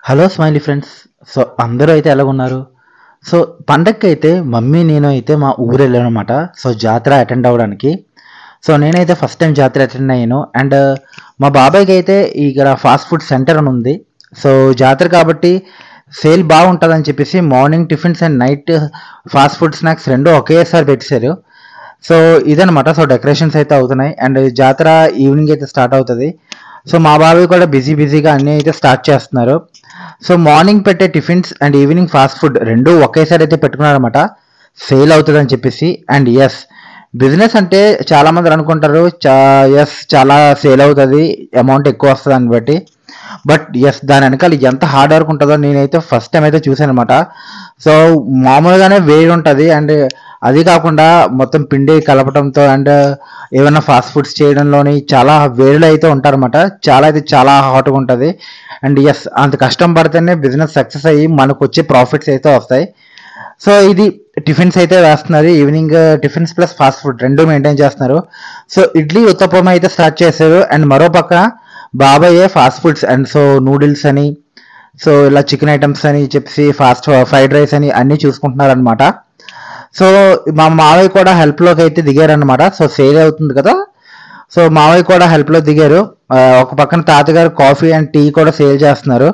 hello smiley friends so అందరూ అయితే ఎలా ఉన్నారు సో పండగకి అయితే మమ్మీ నేను అయితే మా ఊరు వెళ్ళాను అనమాట సో జాతర అటెండ్ అవ్వడానికి సో నేనైతే ఫస్ట్ టైం జాతర అటెండ్ అయ్యాను అండ్ మా బాబాయ్కి అయితే ఇక్కడ ఫాస్ట్ ఫుడ్ సెంటర్ అని ఉంది సో జాతర కాబట్టి సేల్ బాగుంటుందని చెప్పేసి morning tiffins and night fast food snacks రెండు ఒకేసారి పెట్టేశారు సో ఇదనమాట సో డెకరేషన్స్ అయితే అవుతున్నాయి అండ్ జాతర ఈవినింగ్ అయితే స్టార్ట్ అవుతుంది సో మా బాబాయ్ కూడా బిజీ బిజీగా అన్నీ అయితే స్టార్ట్ చేస్తున్నారు సో మార్నింగ్ పెట్టే tiffins and evening fast food రెండు ఒకేసారి అయితే పెట్టుకున్నారనమాట సేల్ అవుతుంది అని చెప్పేసి అండ్ ఎస్ బిజినెస్ అంటే చాలా మంది అనుకుంటారు చా ఎస్ చాలా సేల్ అవుతుంది అమౌంట్ ఎక్కువ వస్తుంది దాన్ని బట్టి బట్ ఎస్ దాని వెనకాల ఎంత హార్డ్ వర్క్ ఉంటుందో నేనైతే ఫస్ట్ టైం అయితే చూసాను అనమాట సో మామూలుగానే వేడి ఉంటుంది అండ్ అది కాకుండా మొత్తం పిండి కలపడంతో అండ్ ఏమైనా ఫాస్ట్ ఫుడ్స్ చేయడంలోని చాలా వేడిలో అయితే ఉంటారన్నమాట చాలా అయితే చాలా హాట్గా ఉంటుంది అండ్ ఎస్ అంత కష్టం పడితేనే బిజినెస్ సక్సెస్ అయ్యి మనకు వచ్చే ప్రాఫిట్స్ అయితే వస్తాయి సో ఇది టిఫిన్స్ అయితే వేస్తున్నారు evening tiffins plus fast food రెండు మెయింటైన్ చేస్తున్నారు సో ఇడ్లీ ఉత్తపం అయితే స్టార్ట్ చేశారు అండ్ మరో పక్క బాబాయే fast foods and so noodles అని సో ఇలా చికెన్ ఐటమ్స్ అని చెప్పేసి ఫాస్ట్ ఫ్రైడ్ రైస్ అని అన్నీ చూసుకుంటున్నారు అనమాట సో మా మావయ్య కూడా హెల్ప్లోకి అయితే దిగారనమాట సో సేల్ అవుతుంది కదా సో మావయ్య కూడా హెల్ప్లో దిగారు ఆ, ఒక పక్కన తాతగారు కాఫీ అండ్ టీ కూడా సేల్ చేస్తున్నారు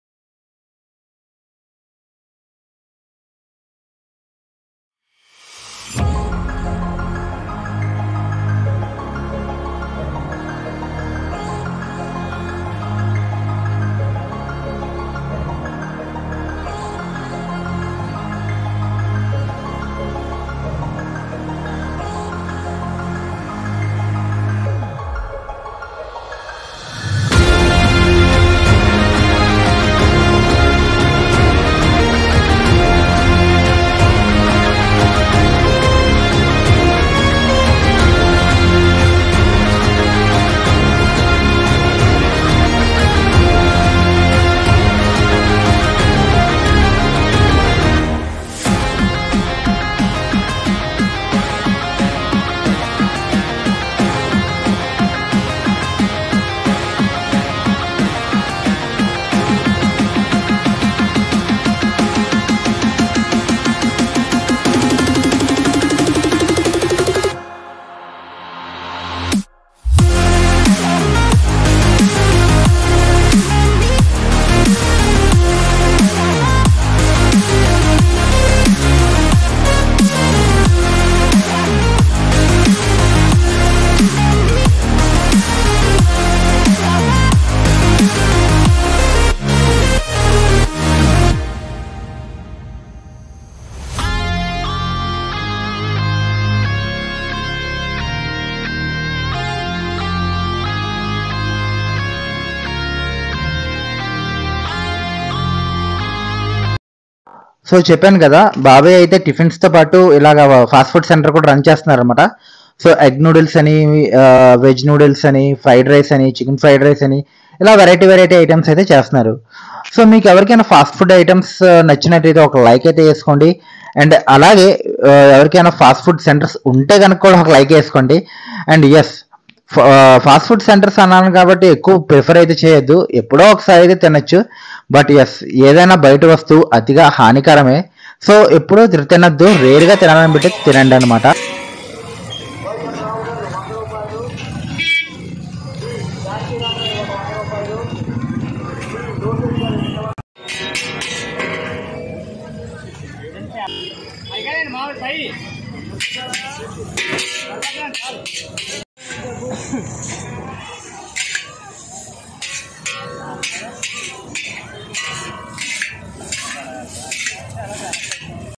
సో చెప్పాను కదా బాబాయ్ అయితే టిఫిన్స్ తో పాటు ఇలాగ ఫాస్ట్ ఫుడ్ సెంటర్ కూడా రన్ చేస్తున్నారు అనమాట సో ఎగ్ నూడిల్స్ అని వెజ్ నూడిల్స్ అని ఫ్రైడ్ రైస్ అని చికెన్ ఫ్రైడ్ రైస్ అని ఇలా వెరైటీ వెరైటీ ఐటమ్స్ అయితే చేస్తున్నారు సో మీకు ఎవరికైనా ఫాస్ట్ ఫుడ్ ఐటమ్స్ నచ్చినట్టయితే ఒక లైక్ అయితే వేసుకోండి అండ్ అలాగే ఆ, ఎవరికైనా ఫాస్ట్ ఫుడ్ సెంటర్స్ ఉంటే కనుక కూడా ఒక లైక్ వేసుకోండి and yes fast food centres అన్నాను కాబట్టి ఎక్కువ ప్రిఫర్ అయితే చేయొద్దు ఎప్పుడో ఒకసారి అయితే తినొచ్చు బట్ ఎస్ ఏదైనా బయట వస్తువు అతిగా హానికరమే సో ఎప్పుడూ తి- తినొద్దు రేరుగా తినాలని పెట్టి తినండి అనమాట